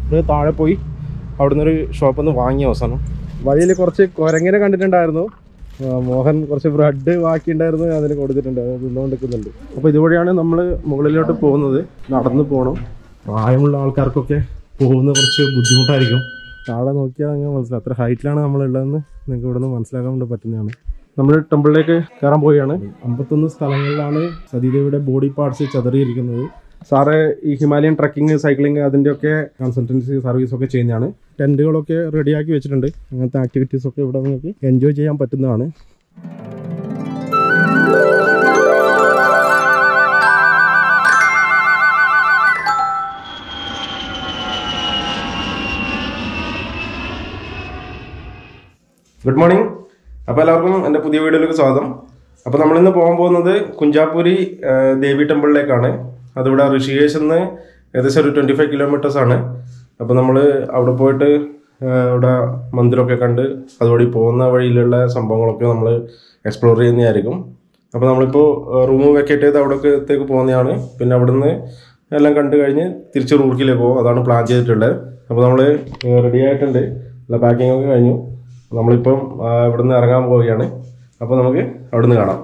ഇത് താഴെ പോയി അവിടുന്ന് ഒരു ഷോപ്പിൽ നിന്ന് വാങ്ങി അവസാനം വഴിയിൽ കുറച്ച് കുരങ്ങിനെ കണ്ടിട്ടുണ്ടായിരുന്നു ആ, മോഹൻ കുറച്ച് ബ്രെഡ് ബാക്കിയുണ്ടായിരുന്നു അതിന് കൊടുത്തിട്ടുണ്ട് അത് തിന്നുകൊണ്ടിരിക്കുന്നുണ്ട് അപ്പോൾ ഇതുവഴിയാണ് നമ്മൾ മുകളിലോട്ട് പോകുന്നത് നടന്ന് പോകണം പ്രായമുള്ള ആൾക്കാർക്കൊക്കെ പോകുന്നത് കുറച്ച് ബുദ്ധിമുട്ടായിരിക്കും താഴെ നോക്കിയാൽ അങ്ങ് മനസ്സിലാവും അത്ര ഹൈറ്റിലാണ് നമ്മളുള്ളതെന്ന് നിങ്ങൾക്ക് ഇവിടെ നിന്ന് മനസ്സിലാക്കാൻ വേണ്ടി പറ്റുന്നതാണ് നമ്മൾ ടെമ്പിളിലേക്ക് കയറാൻ പോവുകയാണ് അമ്പത്തൊന്ന് സ്ഥലങ്ങളിലാണ് സതീദേവിയുടെ ബോഡി പാർട്സ് ചതറിയിരിക്കുന്നത് സാറ് ഈ ഹിമാലയൻ ട്രക്കിംഗ് സൈക്ലിംഗ് അതിൻ്റെയൊക്കെ കൺസൾട്ടൻസി സർവീസ് ഒക്കെ ചെയ്യുന്നതാണ് ടെൻറ്റുകളൊക്കെ റെഡിയാക്കി വെച്ചിട്ടുണ്ട് അങ്ങനത്തെ ആക്ടിവിറ്റീസ് ഒക്കെ ഇവിടെ നിങ്ങൾക്ക് എൻജോയ് ചെയ്യാൻ പറ്റുന്നതാണ് ഗുഡ് മോർണിംഗ് അപ്പോൾ എല്ലാവർക്കും എൻ്റെ പുതിയ വീഡിയോയിലേക്ക് സ്വാഗതം അപ്പോൾ നമ്മളിന്ന് പോകാൻ പോകുന്നത് കുഞ്ചാപ്പൂരി ആ, ദേവി ടെമ്പിളിലേക്കാണ് അതിവിടെ ഋഷികേശ് നിന്ന് ഏകദേശം ഒരു ട്വൻറ്റി ഫൈവ് കിലോമീറ്റേഴ്സ് ആണ് അപ്പോൾ നമ്മൾ അവിടെ പോയിട്ട് ആ, ഇവിടെ മന്ദിരമൊക്കെ കണ്ട് അതുവഴി പോകുന്ന വഴിയിലുള്ള സംഭവങ്ങളൊക്കെ നമ്മൾ എക്സ്പ്ലോർ ചെയ്യുന്നതായിരിക്കും അപ്പോൾ നമ്മളിപ്പോൾ റൂം വെക്കേറ്റ് ചെയ്ത് അവിടേക്ക് പോകുന്നതാണ് പിന്നെ അവിടുന്ന് എല്ലാം കണ്ടു കഴിഞ്ഞ് തിരിച്ച് റൂർക്കിലേക്ക് പോകും അതാണ് പ്ലാൻ ചെയ്തിട്ടുള്ളത് അപ്പോൾ നമ്മൾ റെഡി ആയിട്ടുണ്ട് എല്ലാ പാക്കിംഗ് ഒക്കെ കഴിഞ്ഞു നമ്മളിപ്പം ആ, ഇവിടുന്ന് ഇറങ്ങാൻ പോവുകയാണ് അപ്പോൾ നമുക്ക് അവിടുന്ന് കാണാം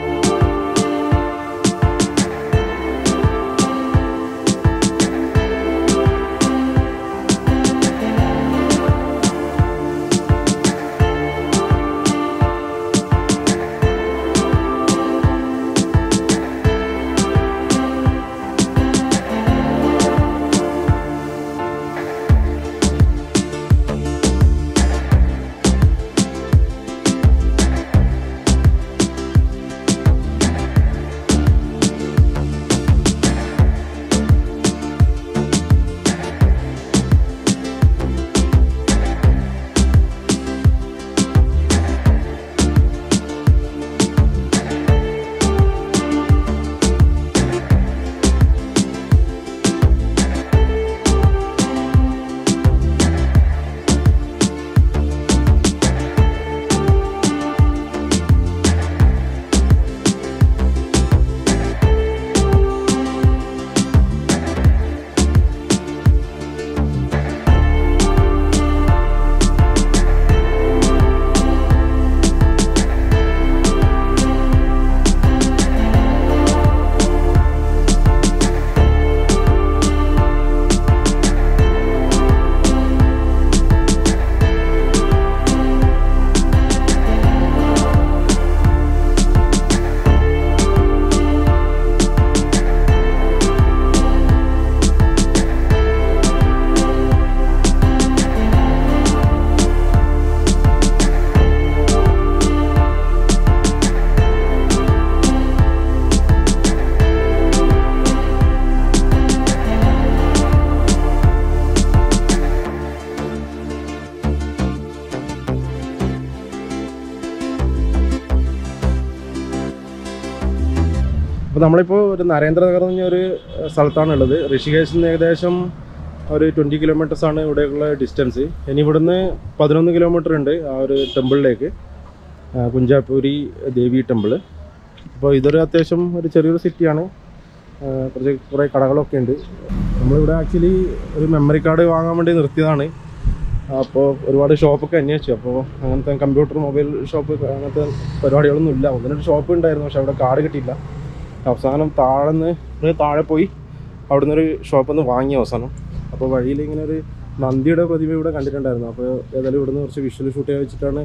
അപ്പോൾ നമ്മളിപ്പോൾ ഒരു നരേന്ദ്രനഗർ എന്ന് പറഞ്ഞ ഒരു സ്ഥലത്താണ് ഉള്ളത് ഋഷികേശിൽ നിന്ന് ഏകദേശം ഒരു ട്വൻറ്റി കിലോമീറ്റേഴ്സ് ആണ് ഇവിടെയുള്ള ഡിസ്റ്റൻസ് ഇനി ഇവിടുന്ന് പതിനൊന്ന് കിലോമീറ്റർ ഉണ്ട് ആ ഒരു ടെമ്പിളിലേക്ക് ആ, കുഞ്ചാപ്പൂരി ദേവി ടെമ്പിൾ അപ്പോൾ ഇതൊരു അത്യാവശ്യം ഒരു ചെറിയൊരു സിറ്റിയാണ് ആ, കുറച്ച് കുറേ കടകളൊക്കെ ഉണ്ട് നമ്മളിവിടെ ആക്ച്വലി ഒരു മെമ്മറി കാർഡ് വാങ്ങാൻ വേണ്ടി നിർത്തിയതാണ് അപ്പോൾ ഒരുപാട് ഷോപ്പൊക്കെ അന്വേഷിച്ചു അപ്പോൾ അങ്ങനത്തെ കമ്പ്യൂട്ടർ മൊബൈൽ ഷോപ്പ് അങ്ങനത്തെ പരിപാടികളൊന്നും ഇല്ല ഒന്നിനൊരു ഷോപ്പ് ഉണ്ടായിരുന്നു പക്ഷെ അവിടെ കാർഡ് കിട്ടിയില്ല അവസാനം താഴെ നിന്ന് താഴെ പോയി അവിടുന്ന് ഒരു ഷോപ്പിൽ നിന്ന് വാങ്ങി അവസാനം അപ്പോൾ വഴിയിൽ ഇങ്ങനെ ഒരു നന്ദിയുടെ പ്രതിമ ഇവിടെ കണ്ടിട്ടുണ്ടായിരുന്നു അപ്പോൾ ഏതായാലും ഇവിടുന്ന് കുറച്ച് വിഷ്വൽ ഷൂട്ട് ചെയ്യാൻ വെച്ചിട്ടാണ്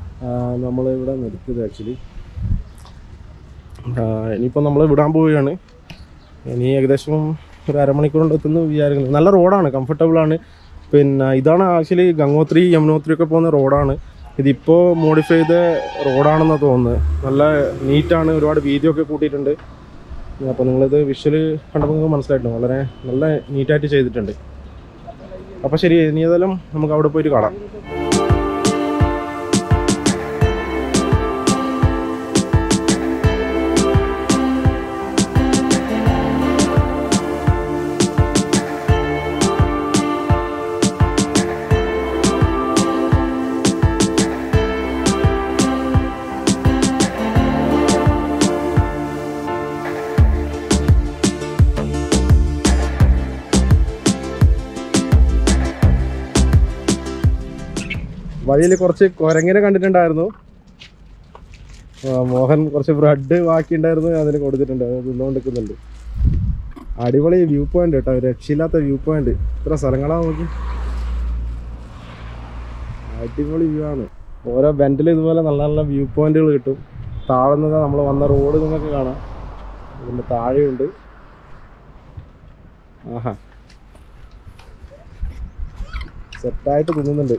നമ്മൾ ഇവിടെ നിർത്തിയത് ആക്ച്വലി ഇനിയിപ്പോൾ നമ്മൾ വിടാൻ പോവുകയാണ് ഇനി ഏകദേശം ഒരു അരമണിക്കൂർ കൊണ്ട് എത്തുന്നു വിചാരിക്കുന്നു നല്ല റോഡാണ് കംഫർട്ടബിൾ ആണ് പിന്നെ ഇതാണ് ആക്ച്വലി ഗംഗോത്രി യമുനോത്രി ഒക്കെ പോകുന്ന റോഡാണ് ഇതിപ്പോൾ മോഡിഫൈ ചെയ്ത റോഡാണെന്നാണ് തോന്നുന്നത് നല്ല നീറ്റാണ് ഒരുപാട് വീതിയൊക്കെ കൂട്ടിയിട്ടുണ്ട് അപ്പോൾ നിങ്ങളിത് വിഷ്വൽ കണ്ടപ്പോൾ നിങ്ങൾക്ക് മനസ്സിലായിട്ടുണ്ട് വളരെ നല്ല നീറ്റായിട്ട് ചെയ്തിട്ടുണ്ട് അപ്പോൾ ശരി ഇനി ഏതായാലും നമുക്ക് അവിടെ പോയിട്ട് കാണാം വഴിയിൽ കുറച്ച് കുരങ്ങിനെ കണ്ടിട്ടുണ്ടായിരുന്നു ആ, മോഹൻ കുറച്ച് ബ്രെഡ് ബാക്കിയുണ്ടായിരുന്നു അതിന് കൊടുത്തിട്ടുണ്ട് അത് തിന്നുകൊണ്ട് നിൽക്കുന്നുണ്ട് അടിപൊളി വ്യൂ പോയിന്റ് കേട്ടോ ഒരു രക്ഷയില്ലാത്ത വ്യൂ പോയിന്റ് ഇത്ര സ്ഥലങ്ങളാ നോക്കി അടിപൊളി വ്യൂ ആണ് ഓരോ ബെൻഡിൽ ഇതുപോലെ നല്ല നല്ല വ്യൂ പോയിന്റുകൾ കിട്ടും താഴെ നിന്ന് നമ്മൾ വന്ന റോഡ് നിങ്ങൾക്ക് കാണാം ഇതിൻ്റെ താഴെയുണ്ട് ആഹാ സെറ്റായിട്ട് തിന്നുന്നുണ്ട്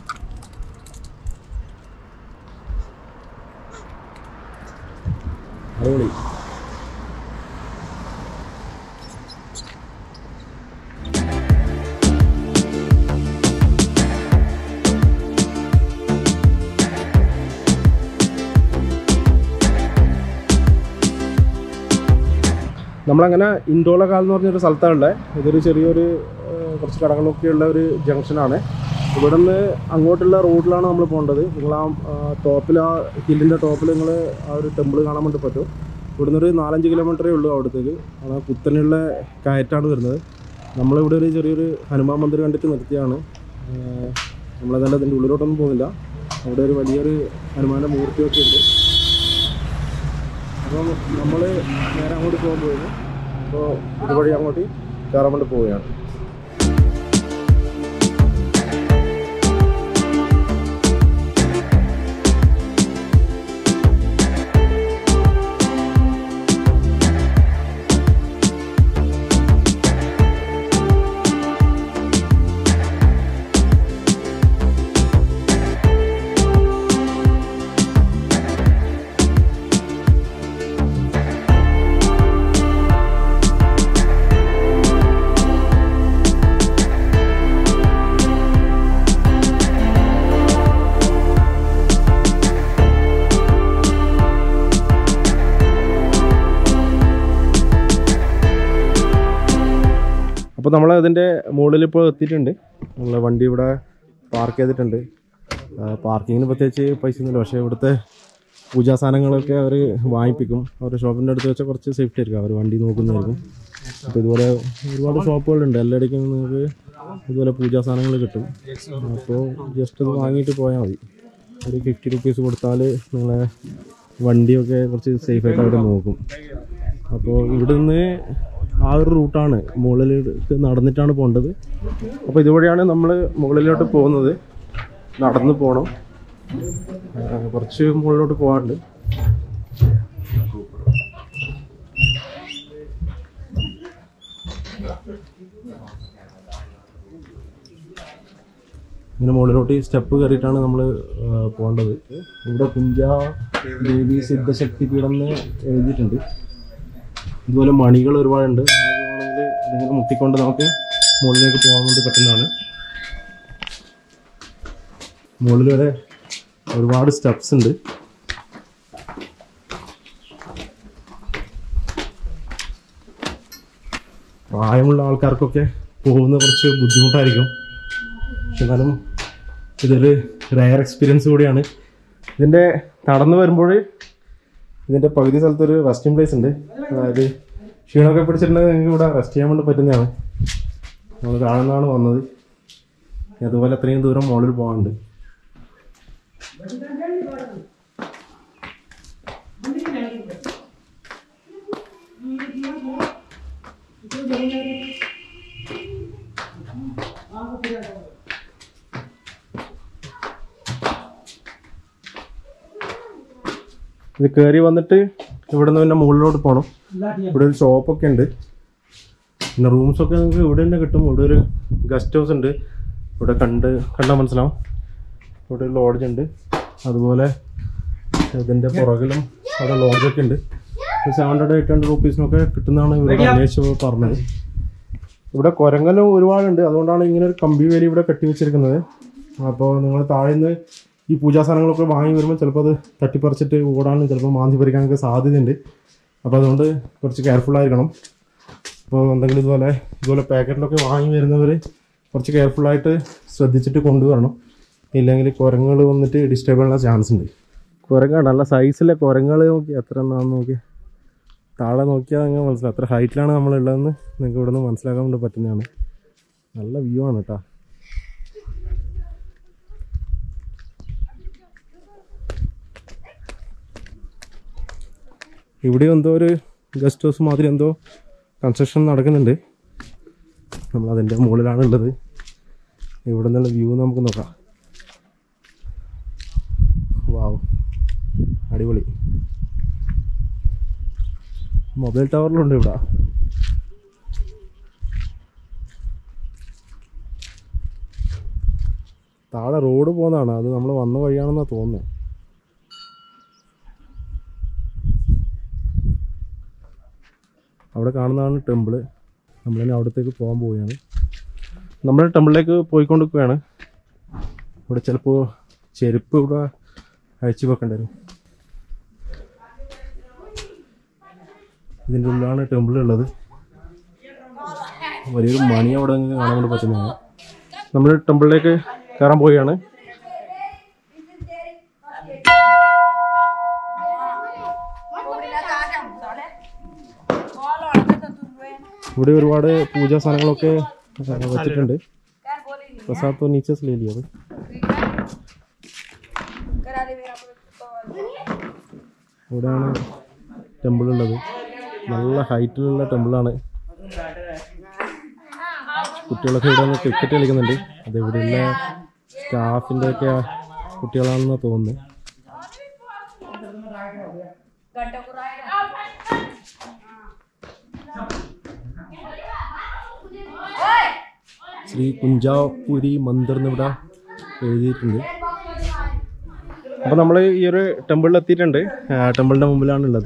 അടിപൊളി നമ്മളങ്ങനെ ഇൻഡോളകാൽ എന്ന് പറഞ്ഞൊരു സ്ഥലത്താണുള്ളത് ഇതൊരു ചെറിയൊരു ആ, കുറച്ച് കടകളൊക്കെയുള്ള ഒരു ജംഗ്ഷനാണ് ഇവിടെ നിന്ന് അങ്ങോട്ടുള്ള റോഡിലാണ് നമ്മൾ പോകേണ്ടത് നിങ്ങൾ ആ ടോപ്പിൽ ആ ഹില്ലിൻ്റെ ടോപ്പിൽ നിങ്ങൾ ആ ഒരു ടെമ്പിൾ കാണാൻ വേണ്ടി പറ്റും ഇവിടുന്ന് ഒരു നാലഞ്ച് കിലോമീറ്ററേ ഉള്ളൂ അവിടത്തേക്ക് ആ കുത്തനെയുള്ള കയറ്റാണ് വരുന്നത് നമ്മളിവിടെ ഒരു ചെറിയൊരു ഹനുമാൻ മന്ദിർ കണ്ടിട്ട് നിർത്തിയാണ് നമ്മളതല്ല അതിൻ്റെ ഉള്ളിലോട്ടൊന്നും പോകുന്നില്ല അവിടെ ഒരു വലിയൊരു ഹനുമാൻ്റെ മൂർത്തിയൊക്കെ ഉണ്ട് അപ്പോൾ നമ്മൾ നേരെ അങ്ങോട്ട് പോകാൻ പോകുന്നു അപ്പോൾ ഇതുവഴി അങ്ങോട്ട് കയറാൻ വേണ്ടി പോവുകയാണ് അപ്പോൾ നമ്മൾ അതിൻ്റെ മുകളിൽ ഇപ്പോൾ എത്തിയിട്ടുണ്ട് നമ്മൾ വണ്ടി ഇവിടെ പാർക്ക് ചെയ്തിട്ടുണ്ട് പാർക്കിങ്ങിന് പ്രത്യേകിച്ച് പൈസ ഒന്നുമില്ല പക്ഷേ ഇവിടുത്തെ പൂജാ സാധനങ്ങളൊക്കെ അവർ വാങ്ങിപ്പിക്കും അവരുടെ ഷോപ്പിൻ്റെ അടുത്ത് വെച്ചാൽ കുറച്ച് സേഫ്റ്റി ആയിരിക്കും അവർ വണ്ടി നോക്കുന്നതായിരിക്കും അപ്പോൾ ഇതുപോലെ ഒരുപാട് ഷോപ്പുകളുണ്ട് എല്ലായിടയ്ക്കും നിങ്ങൾക്ക് ഇതുപോലെ പൂജാ സാധനങ്ങൾ കിട്ടും അപ്പോൾ ജസ്റ്റ് ഇത് വാങ്ങിയിട്ട് പോയാൽ മതി ഒരു ഫിഫ്റ്റി റുപ്പീസ് കൊടുത്താൽ നിങ്ങളെ വണ്ടിയൊക്കെ കുറച്ച് സേഫായിട്ട് അവർ നോക്കും അപ്പോൾ ഇവിടെ നിന്ന് ആ ഒരു റൂട്ടാണ് മുകളിലേക്ക് നടന്നിട്ടാണ് പോകേണ്ടത് അപ്പോൾ ഇതുവഴിയാണ് നമ്മൾ മുകളിലോട്ട് പോകുന്നത് നടന്ന് പോകണം ആ, കുറച്ച് മുകളിലോട്ട് പോകാനുണ്ട് ഇങ്ങനെ മുകളിലോട്ട് സ്റ്റെപ്പ് കയറിയിട്ടാണ് നമ്മൾ പോകേണ്ടത് ഇവിടെ കുഞ്ച ദേവി സിദ്ധശക്തി പീഠം എന്ന് എഴുതിയിട്ടുണ്ട് ഇതുപോലെ മണികൾ ഒരുപാടുണ്ട് നമുക്ക് വേണമെങ്കിൽ അതിങ്ങനെ മുട്ടിക്കൊണ്ട് നമുക്ക് മുകളിലേക്ക് പോകാൻ വേണ്ടി പറ്റുന്നതാണ് മുകളിൽ വരെ ഒരുപാട് സ്റ്റെപ്സ് ഉണ്ട് പ്രായമുള്ള ആൾക്കാർക്കൊക്കെ പോകുന്ന കുറച്ച് ബുദ്ധിമുട്ടായിരിക്കും പക്ഷെ എന്നാലും ഇതൊരു റയർ എക്സ്പീരിയൻസ് കൂടിയാണ് ഇതിൻ്റെ നടന്നു വരുമ്പോൾ ഇതിൻ്റെ പകുതി സ്ഥലത്തൊരു റെസ്റ്റിംഗ് പ്ലേസ് ഉണ്ട് അതായത് ക്ഷീണമൊക്കെ പിടിച്ചിട്ടുണ്ടെങ്കിൽ നിങ്ങൾക്ക് ഇവിടെ റെസ്റ്റ് ചെയ്യാൻ വേണ്ടി പറ്റുന്നതാണ് നമ്മൾ താഴെ നിന്നാണ് വന്നത് അതുപോലെ അത്രയും ദൂരം മുകളിൽ പോകാനുണ്ട് ഇത് കയറി വന്നിട്ട് ഇവിടെ നിന്ന് പിന്നെ മുകളിലോട്ട് പോകണം ഇവിടെ ഒരു ഷോപ്പൊക്കെ ഉണ്ട് പിന്നെ റൂംസൊക്കെ നിങ്ങൾക്ക് ഇവിടെ തന്നെ കിട്ടും ഇവിടെ ഒരു ഗസ്റ്റ് ഹൗസ് ഉണ്ട് ഇവിടെ കണ്ട് കണ്ടാൽ മനസ്സിലാവും ഇവിടെ ഒരു ലോഡ്ജ് ഉണ്ട് അതുപോലെ ഇതിൻ്റെ പുറകിലും അവിടെ ലോഡ്ജൊക്കെ ഉണ്ട് സെവൻ ഹൺഡ്രഡ് എയ്റ്റ് ഹൺഡ്രഡ് റുപ്പീസിനൊക്കെ കിട്ടുന്നതാണ് ഇവരുടെ അന്വേഷിച്ച് പറഞ്ഞത് ഇവിടെ കുരങ്ങലും ഒരുപാടുണ്ട് അതുകൊണ്ടാണ് ഇങ്ങനെ ഒരു കമ്പി വേലി ഇവിടെ കെട്ടി വെച്ചിരിക്കുന്നത് അപ്പോൾ നിങ്ങൾ താഴെ നിന്ന് ഈ പൂജാ സാധനങ്ങളൊക്കെ വാങ്ങി വരുമ്പോൾ ചിലപ്പോൾ അത് തട്ടിപ്പറിച്ചിട്ട് ഓടാനും ചിലപ്പോൾ മാന്തി പറിക്കാനൊക്കെ സാധ്യതയുണ്ട് അപ്പോൾ അതുകൊണ്ട് കുറച്ച് കെയർഫുൾ ആയിരിക്കണം അപ്പോൾ എന്തെങ്കിലും ഇതുപോലെ ഇതുപോലെ പാക്കറ്റിലൊക്കെ വാങ്ങി വരുന്നവർ കുറച്ച് കെയർഫുള്ളായിട്ട് ശ്രദ്ധിച്ചിട്ട് കൊണ്ടുവരണം ഇല്ലെങ്കിൽ കുരങ്ങുകൾ വന്നിട്ട് ഡിസ്റ്റർബ് ചെയ്യാനുള്ള ചാൻസ് ഉണ്ട് കുരങ്ങ നല്ല സൈസിലെ കുരങ്ങുകൾ നോക്കി എത്ര എണ്ണാന്ന് നോക്കി താഴെ നോക്കിയാൽ നിങ്ങൾ മനസ്സിലാവും എത്ര ഹൈറ്റിലാണ് നമ്മളുള്ളതെന്ന് നിങ്ങൾക്ക് ഇവിടെ നിന്ന് മനസ്സിലാക്കാൻ വേണ്ടി പറ്റുന്നതാണ് നല്ല വ്യൂ ആണ് കേട്ടോ ഇവിടെ എന്തോ ഒരു ഗസ്റ്റ് ഹൗസ് മാതിരി എന്തോ കൺസ്ട്രക്ഷൻ നടക്കുന്നുണ്ട് നമ്മൾ അതിൻ്റെ മുകളിലാണ് ഉള്ളത് ഇവിടെ നിന്നുള്ള വ്യൂ നമുക്ക് നോക്കാം വാവ് അടിപൊളി മൊബൈൽ ടവറിലുണ്ട് ഇവിടെ താഴെ റോഡ് പോകുന്നതാണ് അത് നമ്മൾ വന്ന വഴിയാണെന്നാണ് തോന്നുന്നത് അവിടെ കാണുന്നതാണ് ടെമ്പിള് നമ്മളിനി അവിടത്തേക്ക് പോകാൻ പോവുകയാണ് നമ്മൾ ടെമ്പിളിലേക്ക് പോയിക്കൊണ്ടിരിക്കുകയാണ് ഇവിടെ ചിലപ്പോൾ ചെരുപ്പ് ഇവിടെ അഴിച്ചു വെക്കേണ്ടി വരും ഇതിൻ്റെ ഉള്ളിലാണ് ടെമ്പിൾ ഉള്ളത് വലിയൊരു മണി അവിടെ നിന്ന് കാണാൻ വേണ്ടി പറ്റുന്നതാണ് നമ്മൾ ടെമ്പിളിലേക്ക് കയറാൻ പോവുകയാണ് ഇവിടെ ഒരുപാട് പൂജാ സാധനങ്ങളൊക്കെ വെച്ചിട്ടുണ്ട് പ്രസാദ് तो नीचे से ले लिया भाई ഇവിടെയാണ് ടെമ്പിൾ ഉള്ളത് നല്ല ഹൈറ്റിലുള്ള ടെമ്പിളാണ് കുട്ടികളൊക്കെ ഇവിടെ നിന്ന് ക്രിക്കറ്റ് കളിക്കുന്നുണ്ട് അത് ഇവിടെയുള്ള സ്റ്റാഫിൻ്റെ ഒക്കെ കുട്ടികളാണെന്ന് തോന്നുന്നു ശ്രീ കുഞ്ചാപുരി മന്ദിർ എന്നിവിടെ എഴുതിയിട്ടുണ്ട് അപ്പോൾ നമ്മൾ ഈ ഒരു ടെമ്പിളിൽ എത്തിയിട്ടുണ്ട് ടെമ്പിളിൻ്റെ മുമ്പിലാണ് ഉള്ളത്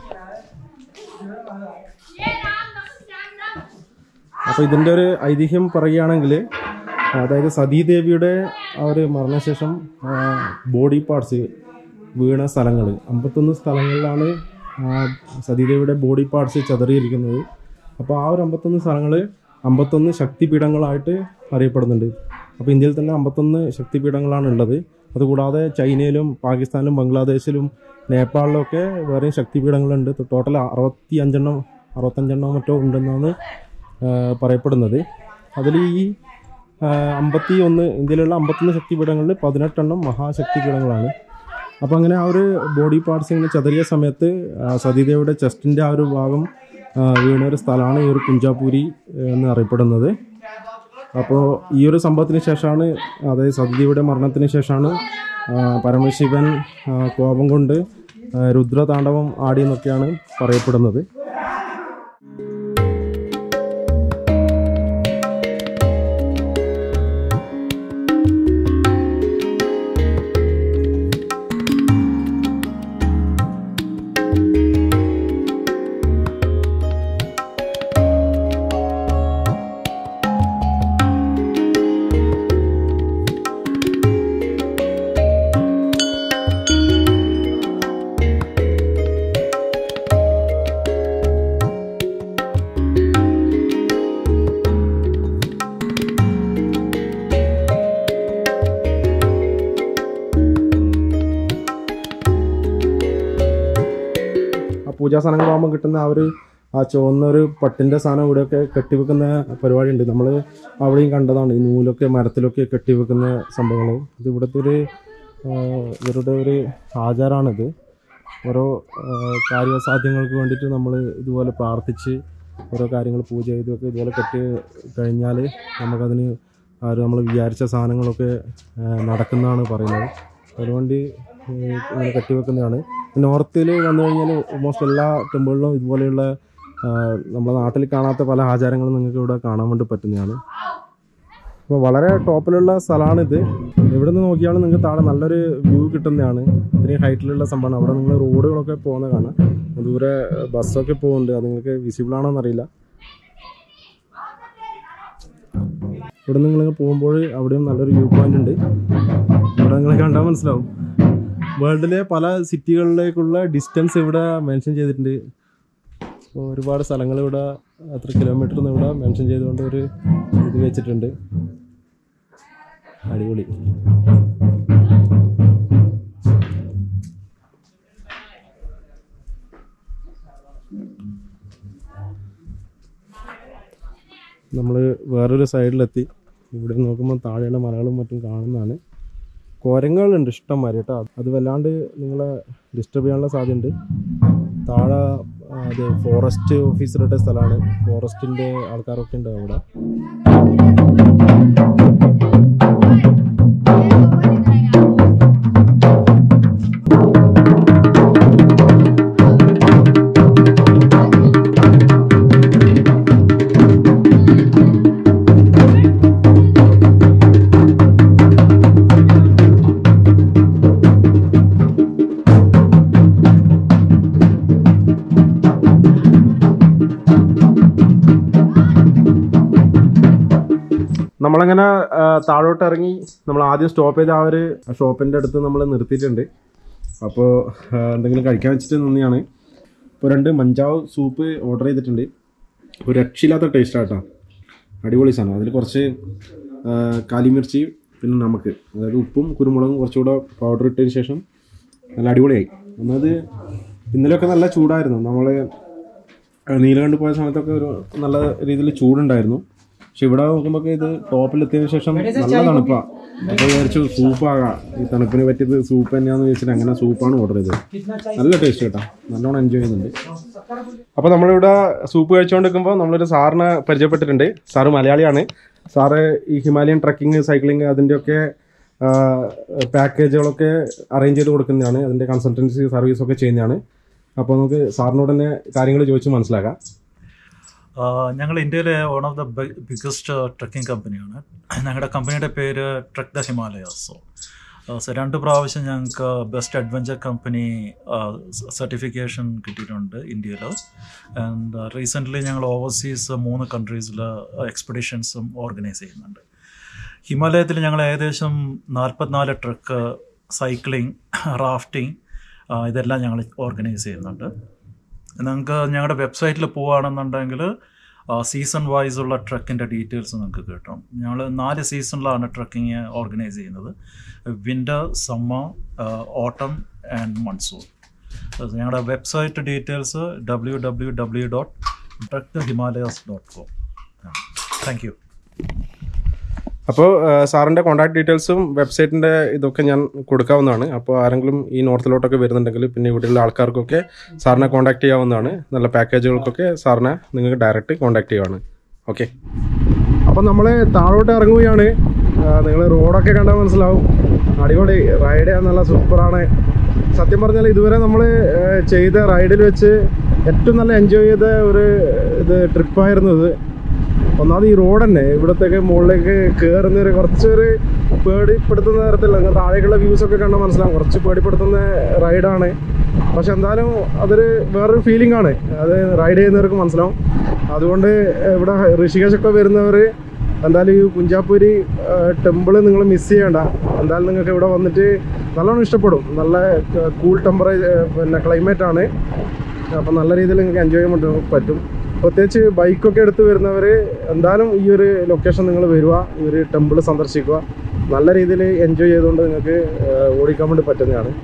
അപ്പോൾ ഇതിൻ്റെ ഒരു ഐതിഹ്യം പറയുകയാണെങ്കിൽ അതായത് സതീദേവിയുടെ ആ ഒരു മരണശേഷം ബോഡി പാർട്സ് വീണ സ്ഥലങ്ങൾ അമ്പത്തൊന്ന് സ്ഥലങ്ങളിലാണ് ആ, സതീദേവിയുടെ ബോഡി പാർട്സ് ചതറിയിരിക്കുന്നത് അപ്പോൾ ആ ഒരു അമ്പത്തൊന്ന് സ്ഥലങ്ങൾ അമ്പത്തൊന്ന് ശക്തിപീഠങ്ങളായിട്ട് അറിയപ്പെടുന്നുണ്ട് അപ്പോൾ ഇന്ത്യയിൽ തന്നെ അമ്പത്തൊന്ന് ശക്തിപീഠങ്ങളാണ് ഉള്ളത് അതുകൂടാതെ ചൈനയിലും പാകിസ്ഥാനിലും ബംഗ്ലാദേശിലും നേപ്പാളിലും ഒക്കെ വേറെയും ശക്തിപീഠങ്ങളുണ്ട് ടോട്ടൽ അറുപത്തി അഞ്ചെണ്ണം അറുപത്തഞ്ചെണ്ണം മറ്റോ ഉണ്ടെന്നാണ് ആ, പറയപ്പെടുന്നത് അതിൽ ഈ അമ്പത്തി ഒന്ന് ഇന്ത്യയിലുള്ള അമ്പത്തൊന്ന് ശക്തിപീഠങ്ങളിൽ പതിനെട്ടെണ്ണം മഹാശക്തിപീഠങ്ങളാണ് അപ്പോൾ അങ്ങനെ ആ ഒരു ബോഡി പാർട്സ് ഇങ്ങനെ ചതറിയ സമയത്ത് ആ, സതീദേവിയുടെ ചെസ്റ്റിൻ്റെ ആ ഒരു ഭാഗം ആ, വീണ ഒരു സ്ഥലമാണ് ഈ ഒരു കുഞ്ചാപൂരി എന്ന് അറിയപ്പെടുന്നത് അപ്പോൾ ഈ ഒരു സംഭവത്തിന് ശേഷമാണ് അതായത് സതീദേവിയുടെ മരണത്തിന് ശേഷമാണ് ആ, പരമശിവൻ ആ, കോപം കൊണ്ട് ആ, രുദ്രതാണ്ഡവം ആടിയെന്നൊക്കെയാണ് പറയപ്പെടുന്നത് ആ പൂജാ സാധനങ്ങളാകുമ്പോൾ കിട്ടുന്ന ആ ഒരു ആ ചുവന്ന ഒരു പട്ടിൻ്റെ സാധനം ഇവിടെയൊക്കെ കെട്ടിവെക്കുന്ന പരിപാടി ഉണ്ട് നമ്മൾ അവിടെയും കണ്ടതാണ് ഈ നൂലൊക്കെ മരത്തിലൊക്കെ കെട്ടിവെക്കുന്ന സംഭവങ്ങൾ ഇത് ഇവിടുത്തെ ഒരു ആ, ഇവരുടെ ഒരു ആചാരമാണിത് ഓരോ ആ, കാര്യസാധ്യങ്ങൾക്ക് വേണ്ടിയിട്ട് നമ്മൾ ഇതുപോലെ പ്രാർത്ഥിച്ച് ഓരോ കാര്യങ്ങൾ പൂജ ചെയ്തൊക്കെ ഇതുപോലെ കെട്ടി കഴിഞ്ഞാൽ നമുക്കതിന് ആ ഒരു നമ്മൾ വിചാരിച്ച സാധനങ്ങളൊക്കെ ആ, നടക്കുന്നതാണ് പറയുന്നത് അതുകൊണ്ട് ഈ ഇങ്ങനെ കെട്ടിവെക്കുന്നതാണ് നോർത്തിൽ വന്നു കഴിഞ്ഞാൽ ഓൾമോസ്റ്റ് എല്ലാ ടെമ്പിളിലും ഇതുപോലെയുള്ള ആ, നമ്മുടെ നാട്ടിൽ കാണാത്ത പല ആചാരങ്ങളും നിങ്ങൾക്ക് ഇവിടെ കാണാൻ വേണ്ടി പറ്റുന്നതാണ് അപ്പോൾ വളരെ ടോപ്പിലുള്ള സ്ഥലമാണിത് എവിടെ നിന്ന് നോക്കിയാലും നിങ്ങൾക്ക് താഴെ നല്ലൊരു വ്യൂ കിട്ടുന്നതാണ് ഇത്രയും ഹൈറ്റിലുള്ള സംഭവമാണ് അവിടെ നിങ്ങൾ റോഡുകളൊക്കെ പോകുന്ന കാണാം ദൂരെ ബസ്സൊക്കെ പോകുന്നുണ്ട് അത് നിങ്ങൾക്ക് വിസിബിൾ ആണോ എന്നറിയില്ല ഇവിടെ നിന്ന് നിങ്ങൾ പോകുമ്പോൾ അവിടെയും നല്ലൊരു വ്യൂ പോയിന്റ് ഉണ്ട് ഇവിടെ നിങ്ങൾ കണ്ടാൽ മനസ്സിലാവും വേൾഡിലെ പല സിറ്റികളിലേക്കുള്ള ഡിസ്റ്റൻസ് ഇവിടെ മെൻഷൻ ചെയ്തിട്ടുണ്ട് അപ്പോൾ ഒരുപാട് സ്ഥലങ്ങൾ ഇവിടെ എത്ര കിലോമീറ്റർ എന്ന് ഇവിടെ മെൻഷൻ ചെയ്തുകൊണ്ട് ഒരു ഇത് വെച്ചിട്ടുണ്ട് അടിപൊളി നമ്മൾ വേറൊരു സൈഡിലെത്തി ഇവിടെ നോക്കുമ്പോൾ താഴെയുള്ള മലകളും മറ്റും കാണുന്നതാണ് കുരങ്ങുകളുണ്ട് ഇഷ്ടംമാതിരി കേട്ടോ അത് വല്ലാണ്ട് നിങ്ങളെ ഡിസ്റ്റർബ് ചെയ്യാനുള്ള സാധ്യതയുണ്ട് താഴെ ആ, അത് ഫോറസ്റ്റ് ഓഫീസറുടെ സ്ഥലമാണ് ഫോറസ്റ്റിൻ്റെ ആൾക്കാരൊക്കെ ഉണ്ട് അവിടെ നമ്മളങ്ങനെ ആ, താഴോട്ട് ഇറങ്ങി നമ്മൾ ആദ്യം സ്റ്റോപ്പ് ചെയ്ത ആ ഒരു ഷോപ്പിൻ്റെ അടുത്ത് നമ്മൾ നിർത്തിയിട്ടുണ്ട് അപ്പോൾ ആ, എന്തെങ്കിലും കഴിക്കാൻ വെച്ചിട്ട് നിന്നെയാണ് ഇപ്പോൾ രണ്ട് മഞ്ചാവ് സൂപ്പ് ഓർഡർ ചെയ്തിട്ടുണ്ട് ഒരു രക്ഷയില്ലാത്ത ടേസ്റ്റ് ആട്ടോ അടിപൊളി സാധനം അതിൽ കുറച്ച് ആ, കാലിമിർച്ചി പിന്നെ നമുക്ക് അതായത് ഉപ്പും കുരുമുളകും കുറച്ചുകൂടെ പൗഡർ ഇട്ടതിന് ശേഷം നല്ല അടിപൊളിയായി ഒന്നത് ഇന്നലെയൊക്കെ നല്ല ചൂടായിരുന്നു നമ്മൾ നീലകണ്ട് പോയ സമയത്തൊക്കെ ഒരു നല്ല രീതിയിൽ ചൂടുണ്ടായിരുന്നു പക്ഷെ ഇവിടെ നോക്കുമ്പോൾ ഇത് ടോപ്പിലെത്തിയതിനു ശേഷം നല്ല തണുപ്പാ അപ്പോൾ വിചാരിച്ചു സൂപ്പാകാം ഈ തണുപ്പിന് പറ്റിയത് സൂപ്പ് തന്നെയാണെന്ന് വെച്ചിട്ട് അങ്ങനെ സൂപ്പാണ് ഓർഡർ ചെയ്തത് നല്ല ടേസ്റ്റ് കേട്ടോ നല്ലോണം എൻജോയ് ചെയ്യുന്നുണ്ട് അപ്പോൾ നമ്മളിവിടെ സൂപ്പ് കഴിച്ചുകൊണ്ടിരിക്കുമ്പോൾ നമ്മളൊരു സാറിനെ പരിചയപ്പെട്ടിട്ടുണ്ട് സാറ് മലയാളിയാണ് സാറ് ഈ ഹിമാലയൻ ട്രക്കിങ് സൈക്ലിങ് അതിൻ്റെയൊക്കെ പാക്കേജുകളൊക്കെ അറേഞ്ച് ചെയ്ത് കൊടുക്കുന്നതാണ് അതിൻ്റെ കൺസൾട്ടൻസി സർവീസൊക്കെ ചെയ്യുന്നതാണ് അപ്പോൾ നമുക്ക് സാറിനോട് തന്നെ കാര്യങ്ങൾ ചോദിച്ച് മനസ്സിലാക്കാം ഞങ്ങൾ ഇന്ത്യയിലെ one of the biggest trekking കമ്പനിയാണ് ഞങ്ങളുടെ കമ്പനിയുടെ പേര് ട്രക്ക് ദ ഹിമാലയാസ് സോ രണ്ട് പ്രാവശ്യം ഞങ്ങൾക്ക് ബെസ്റ്റ് അഡ്വഞ്ചർ കമ്പനി സർട്ടിഫിക്കേഷൻ കിട്ടിയിട്ടുണ്ട് ഇന്ത്യയിൽ ആൻഡ് റീസെൻ്റ്ലി ഞങ്ങൾ ഓവർസീസ് മൂന്ന് കൺട്രീസിൽ എക്സ്പെഡിഷൻസും ഓർഗനൈസ് ചെയ്യുന്നുണ്ട് ഹിമാലയത്തിൽ ഞങ്ങൾ ഏകദേശം നാൽപ്പത്തിനാല് ട്രക്ക് സൈക്ലിംഗ് റാഫ്റ്റിംഗ് ഇതെല്ലാം ഞങ്ങൾ ഓർഗനൈസ് ചെയ്യുന്നുണ്ട് നിങ്ങൾക്ക് ഞങ്ങളുടെ വെബ്സൈറ്റിൽ പോവുകയാണെന്നുണ്ടെങ്കിൽ സീസൺ വൈസ് ഉള്ള ട്രക്കിൻ്റെ ഡീറ്റെയിൽസ് നിങ്ങൾക്ക് കിട്ടും ഞങ്ങൾ നാല് സീസണിലാണ് ട്രക്കിങ് ഓർഗനൈസ് ചെയ്യുന്നത് winter summer autumn and monsoon ഞങ്ങളുടെ website details W W W dot trek the Himalayas dot com thank you അപ്പോൾ സാറിൻ്റെ കോൺടാക്ട് ഡീറ്റെയിൽസും വെബ്സൈറ്റിൻ്റെ ഇതൊക്കെ ഞാൻ കൊടുക്കാവുന്നതാണ് അപ്പോൾ ആരെങ്കിലും ഈ നോർത്തിലോട്ടൊക്കെ വരുന്നുണ്ടെങ്കിൽ പിന്നെ ഇവിടെയുള്ള ആൾക്കാർക്കൊക്കെ സാറിനെ കോൺടാക്ട് ചെയ്യാവുന്നതാണ് നല്ല പാക്കേജുകൾക്കൊക്കെ സാറിനെ നിങ്ങൾക്ക് ഡയറക്റ്റ് കോൺടാക്ട് ചെയ്യുവാണ് ഓക്കെ അപ്പോൾ നമ്മൾ താഴോട്ട് ഇറങ്ങുകയാണ് നിങ്ങൾ റോഡൊക്കെ കണ്ടാൽ മനസ്സിലാവും അടിപൊളി റൈഡ് നല്ല സൂപ്പറാണ് സത്യം പറഞ്ഞാൽ ഇതുവരെ നമ്മൾ ചെയ്ത റൈഡിൽ വെച്ച് ഏറ്റവും നല്ല എൻജോയ് ചെയ്ത ഒരു ഇത് ട്രിപ്പായിരുന്നു ഇത് ഒന്നാമത് ഈ റോഡ് തന്നെ ഇവിടത്തേക്ക് മുകളിലേക്ക് കയറുന്ന ഒരു കുറച്ചൊരു പേടിപ്പെടുത്തുന്ന തരത്തിലുള്ള നിങ്ങൾ താഴേക്കുള്ള വ്യൂസ് ഒക്കെ കണ്ടാൽ മനസ്സിലാവും കുറച്ച് പേടിപ്പെടുത്തുന്ന റൈഡാണ് പക്ഷെ എന്തായാലും അതൊരു വേറൊരു ഫീലിംഗ് ആണ് അത് റൈഡ് ചെയ്യുന്നവർക്ക് മനസ്സിലാവും അതുകൊണ്ട് ഇവിടെ ഋഷികേശൊക്കെ വരുന്നവർ എന്തായാലും ഈ കുഞ്ചാപ്പൂരി ടെമ്പിൾ നിങ്ങൾ മിസ് ചെയ്യണ്ട എന്തായാലും നിങ്ങൾക്ക് ഇവിടെ വന്നിട്ട് നല്ലോണം ഇഷ്ടപ്പെടും നല്ല കൂൾ ടെമ്പറേച്ചർ പിന്നെ ക്ലൈമറ്റ് ആണ് അപ്പം നല്ല രീതിയിൽ നിങ്ങൾക്ക് എൻജോയ് ചെയ്യാൻ പറ്റും- പറ്റും പ്രത്യേകിച്ച് ബൈക്കൊക്കെ എടുത്ത് വരുന്നവർ എന്തായാലും ഈ ഒരു ലൊക്കേഷൻ നിങ്ങൾ വരിക ഈ ഒരു ടെമ്പിൾ സന്ദർശിക്കുക നല്ല രീതിയിൽ എൻജോയ് ചെയ്തുകൊണ്ട് നിങ്ങൾക്ക് ഏഹ്, ഓടിക്കാൻ വേണ്ടി പറ്റുന്നതാണ്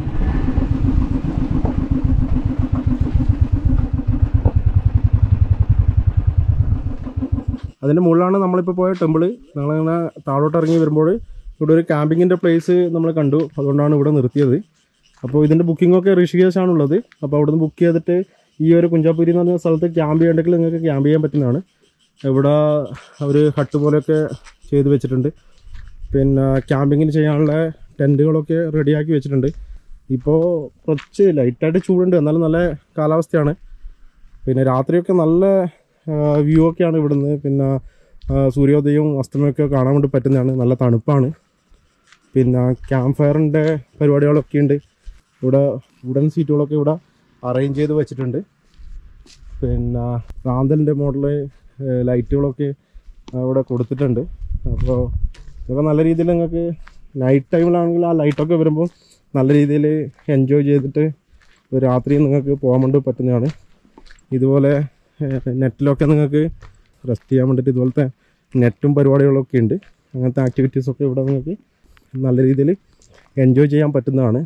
അതിൻ്റെ മുകളിലാണ് നമ്മളിപ്പോൾ പോയ ടെമ്പിൾ ഞങ്ങളിങ്ങനെ താഴോട്ട് ഇറങ്ങി വരുമ്പോൾ ഇവിടെ ഒരു ക്യാമ്പിങ്ങിൻ്റെ പ്ലേസ് നമ്മൾ കണ്ടു അതുകൊണ്ടാണ് ഇവിടെ നിർത്തിയത് അപ്പോൾ ഇതിൻ്റെ ബുക്കിംഗ് ഒക്കെ ഋഷികേശാണുള്ളത് അപ്പോൾ അവിടുന്ന് ബുക്ക് ചെയ്തിട്ട് ഈ ഒരു കുഞ്ചാപ്പൂരി എന്ന് പറഞ്ഞ സ്ഥലത്ത് ക്യാമ്പ് ചെയ്യണമെങ്കിൽ നിങ്ങൾക്ക് ക്യാമ്പ് ചെയ്യാൻ പറ്റുന്നതാണ് ഇവിടെ അവർ ഹട്ട് പോലെയൊക്കെ ചെയ്ത് വെച്ചിട്ടുണ്ട് പിന്നെ ക്യാമ്പിങ്ങിന് ചെയ്യാനുള്ള ടെൻറ്റുകളൊക്കെ റെഡിയാക്കി വെച്ചിട്ടുണ്ട് ഇപ്പോൾ കുറച്ച് ലൈറ്റായിട്ട് ചൂടുണ്ട് എന്നാലും നല്ല കാലാവസ്ഥയാണ് പിന്നെ രാത്രിയൊക്കെ നല്ല വ്യൂ ഒക്കെയാണ് ഇവിടുന്ന് പിന്നെ ആ, സൂര്യോദയവും അസ്തമയമൊക്കെ കാണാൻ വേണ്ടി പറ്റുന്നതാണ് നല്ല തണുപ്പാണ് പിന്നെ ക്യാമ്പ് ഫയറിൻ്റെ പരിപാടികളൊക്കെ ഉണ്ട് ഇവിടെ വുഡൻ സീറ്റുകളൊക്കെ ഇവിടെ അറേഞ്ച് ചെയ്ത് വെച്ചിട്ടുണ്ട് പിന്നെ റാന്തലിൻ്റെ മോഡല് ലൈറ്റുകളൊക്കെ ഇവിടെ കൊടുത്തിട്ടുണ്ട് അപ്പോൾ ഇതൊക്കെ നല്ല രീതിയിൽ നിങ്ങൾക്ക് നൈറ്റ് ടൈമിലാണെങ്കിൽ ആ ലൈറ്റൊക്കെ വരുമ്പോൾ നല്ല രീതിയിൽ എൻജോയ് ചെയ്തിട്ട് ഒരു രാത്രി നിങ്ങൾക്ക് പോകാൻ വേണ്ടി പറ്റുന്നതാണ് ഇതുപോലെ നെറ്റിലൊക്കെ നിങ്ങൾക്ക് റെസ്റ്റ് ചെയ്യാൻ വേണ്ടിയിട്ട് ഇതുപോലത്തെ നെറ്റും പരിപാടികളൊക്കെ ഉണ്ട് അങ്ങനത്തെ ആക്ടിവിറ്റീസൊക്കെ ഇവിടെ നിങ്ങൾക്ക് നല്ല രീതിയിൽ എൻജോയ് ചെയ്യാൻ പറ്റുന്നതാണ്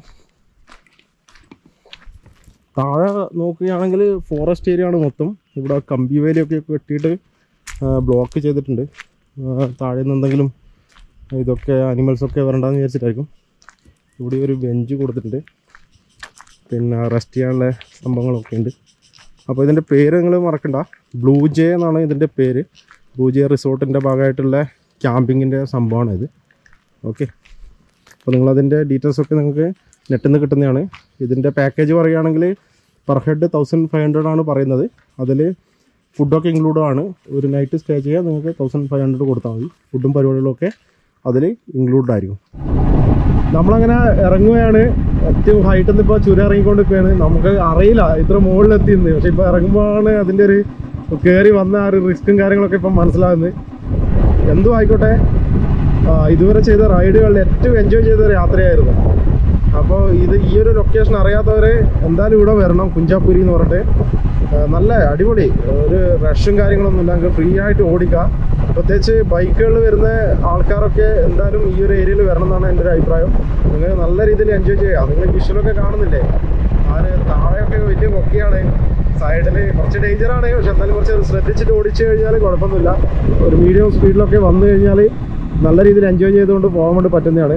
താഴെ നോക്കുകയാണെങ്കിൽ ഫോറസ്റ്റ് ഏരിയ ആണ് മൊത്തം ഇവിടെ കമ്പി വേലിയൊക്കെ കെട്ടിയിട്ട് ബ്ലോക്ക് ചെയ്തിട്ടുണ്ട് ആ, താഴെ നിന്ന് എന്തെങ്കിലും ഇതൊക്കെ അനിമൽസൊക്കെ വരണ്ടെന്ന് വിചാരിച്ചിട്ടായിരിക്കും ഇവിടെ ഒരു ബെഞ്ച് കൊടുത്തിട്ടുണ്ട് പിന്നെ റെസ്റ്റ് ചെയ്യാനുള്ള സംഭവങ്ങളൊക്കെ ഉണ്ട് അപ്പോൾ ഇതിൻ്റെ പേര് നിങ്ങൾ മറക്കണ്ട ബ്ലൂ ജെ എന്നാണ് ഇതിൻ്റെ പേര് ബ്ലൂ ജെ റിസോർട്ടിൻ്റെ ഭാഗമായിട്ടുള്ള ക്യാമ്പിങ്ങിൻ്റെ സംഭവമാണ് ഇത് ഓക്കെ അപ്പോൾ നിങ്ങളതിൻ്റെ ഡീറ്റെയിൽസ് ഒക്കെ നിങ്ങൾക്ക് നെറ്റിൽ നിന്ന് കിട്ടുന്നതാണ് ഇതിൻ്റെ പാക്കേജ് പറയുകയാണെങ്കിൽ per head thousand five hundred ആണ് പറയുന്നത് അതിൽ ഫുഡൊക്കെ ഇൻക്ലൂഡ് ആണ് ഒരു നൈറ്റ് സ്റ്റേ ചെയ്യാൻ നിങ്ങൾക്ക് തൗസൻഡ് ഫൈവ് ഹൺഡ്രഡ് കൊടുത്താൽ മതി ഫുഡും പരിപാടികളൊക്കെ അതിൽ ഇൻക്ലൂഡ് ആയിരിക്കും നമ്മളങ്ങനെ ഇറങ്ങുകയാണ് ഏറ്റവും ഹൈറ്റിൽ നിന്ന് ഇപ്പോൾ ചുരം ഇറങ്ങിക്കൊണ്ടിരിക്കുകയാണ് നമുക്ക് അറിയില്ല ഇത്ര മുകളിലെത്തിയെന്ന് പക്ഷെ ഇപ്പോൾ ഇറങ്ങുമ്പോഴാണ് അതിൻ്റെ ഒരു കയറി വന്ന ആ ഒരു റിസ്ക്കും കാര്യങ്ങളൊക്കെ ഇപ്പം മനസ്സിലാകുന്നത് എന്തോ ആയിക്കോട്ടെ ആ, ഇതുവരെ ചെയ്ത റൈഡുകളിൽ ഏറ്റവും എൻജോയ് ചെയ്ത ഒരു യാത്രയായിരുന്നു അപ്പോൾ ഇത് ഈ ഒരു ലൊക്കേഷൻ അറിയാത്തവർ എന്തായാലും ഇവിടെ വരണം കുഞ്ചാപ്പുരി എന്ന് പറഞ്ഞിട്ട് ആ, നല്ല അടിപൊളി ഒരു റഷും കാര്യങ്ങളൊന്നും ഇല്ല നമുക്ക് ഫ്രീ ആയിട്ട് ഓടിക്കാം പ്രത്യേകിച്ച് ബൈക്കുകളിൽ വരുന്ന ആൾക്കാരൊക്കെ എന്തായാലും ഈ ഒരു ഏരിയയിൽ വരണം എന്നാണ് എൻ്റെ ഒരു അഭിപ്രായം നിങ്ങൾ നല്ല രീതിയിൽ എൻജോയ് ചെയ്യാം നിങ്ങൾ വിഷ്വലൊക്കെ കാണുന്നില്ലേ ആ ഒരു താഴെയൊക്കെ വലിയ കൊക്കയാണ് സൈഡിൽ കുറച്ച് ഡേഞ്ചറാണ് പക്ഷെ എന്നാലും കുറച്ച് ശ്രദ്ധിച്ചിട്ട് ഓടിച്ചു കഴിഞ്ഞാൽ കുഴപ്പമൊന്നുമില്ല ഒരു മീഡിയം സ്പീഡിലൊക്കെ വന്നു കഴിഞ്ഞാൽ നല്ല രീതിയിൽ എൻജോയ് ചെയ്തുകൊണ്ട് പോകാൻ വേണ്ടി പറ്റുന്നതാണ്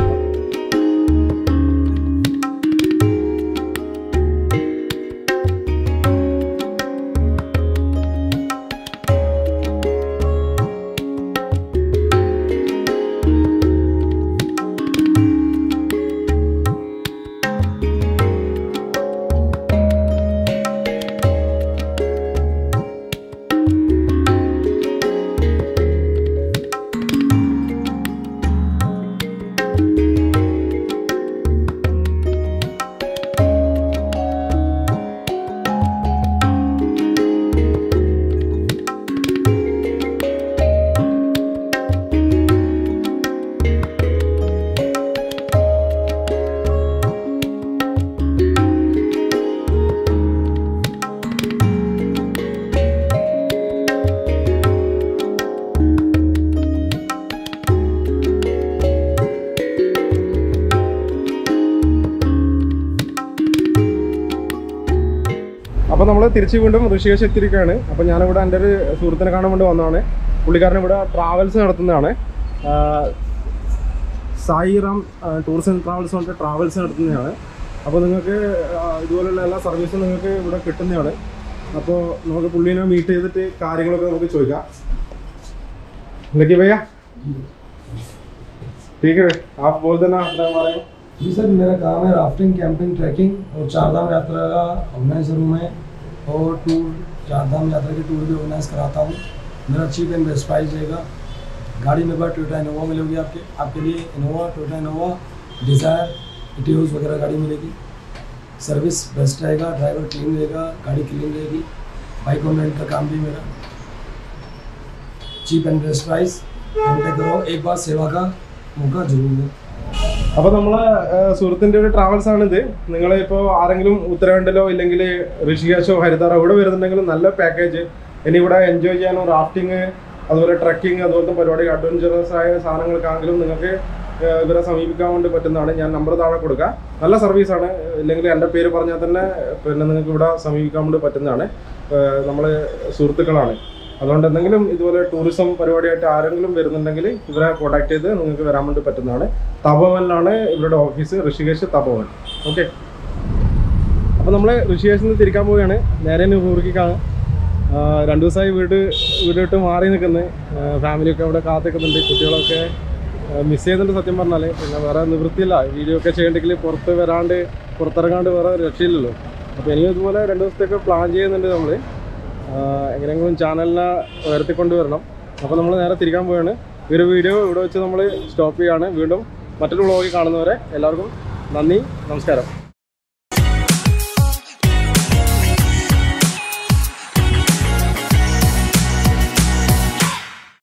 അപ്പോൾ നമ്മൾ തിരിച്ച് വീണ്ടും ഋഷികേശ് എത്തിയിരിക്കുകയാണ് അപ്പോൾ ഞാനിവിടെ എൻ്റെ ഒരു സുഹൃത്തിനെ കാണാൻ വേണ്ടി വന്നതാണ് പുള്ളിക്കാരൻ ഇവിടെ ട്രാവൽസ് നടത്തുന്നതാണ് ആഹ് സായിറാം ടൂറിസം ആൻഡ് ട്രാവൽസ് പറഞ്ഞിട്ട് ട്രാവൽസ് നടത്തുന്നതാണ് അപ്പോൾ നിങ്ങൾക്ക് ആഹ് ഇതുപോലുള്ള എല്ലാ സർവീസും നിങ്ങൾക്ക് ഇവിടെ കിട്ടുന്നതാണ് അപ്പോൾ നമുക്ക് പുള്ളീനെ മീറ്റ് ചെയ്തിട്ട് കാര്യങ്ങളൊക്കെ നമുക്ക് ചോദിക്കാം ലക്കി भैया ठीक है आप बोल देना अपने बारे में जी सर मेरा काम है राफ्टिंग कैंपिंग ट्रैकिंग और चारधाम यात्रा का ऑर्गेनाइज करूँ मैं और टूर चारधाम यात्रा के टूर भी ऑर्गेनाइज कराता हूँ मेरा चीप एंड बेस्ट प्राइस रहेगा गाड़ी मेरे पास टोयोटा इनोवा मिलेगी आपके आपके लिए Innova Toyota Innova Dzire Etios वगैरह गाड़ी मिलेगी सर्विस बेस्ट रहेगा ड्राइवर क्लीन रहेगा गाड़ी क्लीन रहेगी बाइक ऑन रेंट का काम भी मेरा cheap and best price contact करो एक बार सेवा का मौका जरूर दो അപ്പോൾ നമ്മളെ ഏഹ്, സുഹൃത്തിന്റെ ഒരു ട്രാവൽസ് ആണിത് നിങ്ങൾ ഇപ്പോൾ ആരെങ്കിലും ഉത്തരാഖണ്ഡിലോ ഇല്ലെങ്കിൽ ഋഷികേശോ ഹരിദ്വാറോ ഇവിടെ വരുന്നുണ്ടെങ്കിൽ നല്ല പാക്കേജ് ഇനി ഇവിടെ എൻജോയ് ചെയ്യാനോ റാഫ്റ്റിംഗ് അതുപോലെ ട്രക്കിംഗ് അതുപോലത്തെ പരിപാടി അഡ്വഞ്ചറസ് ആയ സാധനങ്ങൾക്കാണെങ്കിലും നിങ്ങൾക്ക് ഏഹ്, ഇവരെ സമീപിക്കാൻ വേണ്ടി പറ്റുന്നതാണ് ഞാൻ നമ്പർ താഴെ കൊടുക്കാം നല്ല സർവീസാണ് ഇല്ലെങ്കിൽ എൻ്റെ പേര് പറഞ്ഞാൽ തന്നെ പിന്നെ നിങ്ങൾക്ക് ഇവിടെ സമീപിക്കാൻ വേണ്ടി പറ്റുന്നതാണ് നമ്മൾ സുഹൃത്തുക്കളാണ് അതുകൊണ്ട് എന്തെങ്കിലും ഇതുപോലെ ടൂറിസം പരിപാടിയായിട്ട് ആരെങ്കിലും വരുന്നുണ്ടെങ്കിൽ ഇവരെ കോൺടാക്ട് ചെയ്ത് നിങ്ങൾക്ക് വരാൻ വേണ്ടി പറ്റുന്നതാണ് തപോവനിലാണ് ഇവരുടെ ഓഫീസ് ഋഷികേശ് തപോവൻ ഓക്കെ അപ്പോൾ നമ്മൾ ഋഷികേശിൽ നിന്ന് തിരിക്കാൻ പോവുകയാണ് നേരെ നൂറിക്കാണ് രണ്ട് ദിവസമായി വീട് വീട് വിട്ട് മാറി നിൽക്കുന്നത് ഫാമിലിയൊക്കെ അവിടെ കാത്തിക്കുന്നുണ്ട് കുട്ടികളൊക്കെ മിസ് ചെയ്യുന്നുണ്ട് സത്യം പറഞ്ഞാൽ പിന്നെ വേറെ നിവൃത്തിയില്ല വീഡിയോ ഒക്കെ ചെയ്യണ്ടെങ്കിൽ പുറത്ത് വരാണ്ട് പുറത്തിറങ്ങാണ്ട് വേറെ രക്ഷയില്ലല്ലോ അപ്പോൾ ഇനിയും ഇതുപോലെ രണ്ട് ദിവസത്തേക്ക് പ്ലാൻ ചെയ്യുന്നുണ്ട് നമ്മൾ എങ്ങനെയെങ്കിലും ചാനലിനെ ഉയർത്തിക്കൊണ്ട് വരണം അപ്പോൾ നമ്മൾ നേരെ തിരിക്കാൻ പോവുകയാണ് ഈ ഒരു വീഡിയോ ഇവിടെ വെച്ച് നമ്മൾ സ്റ്റോപ്പ് ചെയ്യുകയാണ് വീണ്ടും മറ്റൊരു വ്ളോഗിൽ കാണുന്നവരെ എല്ലാവർക്കും നന്ദി നമസ്കാരം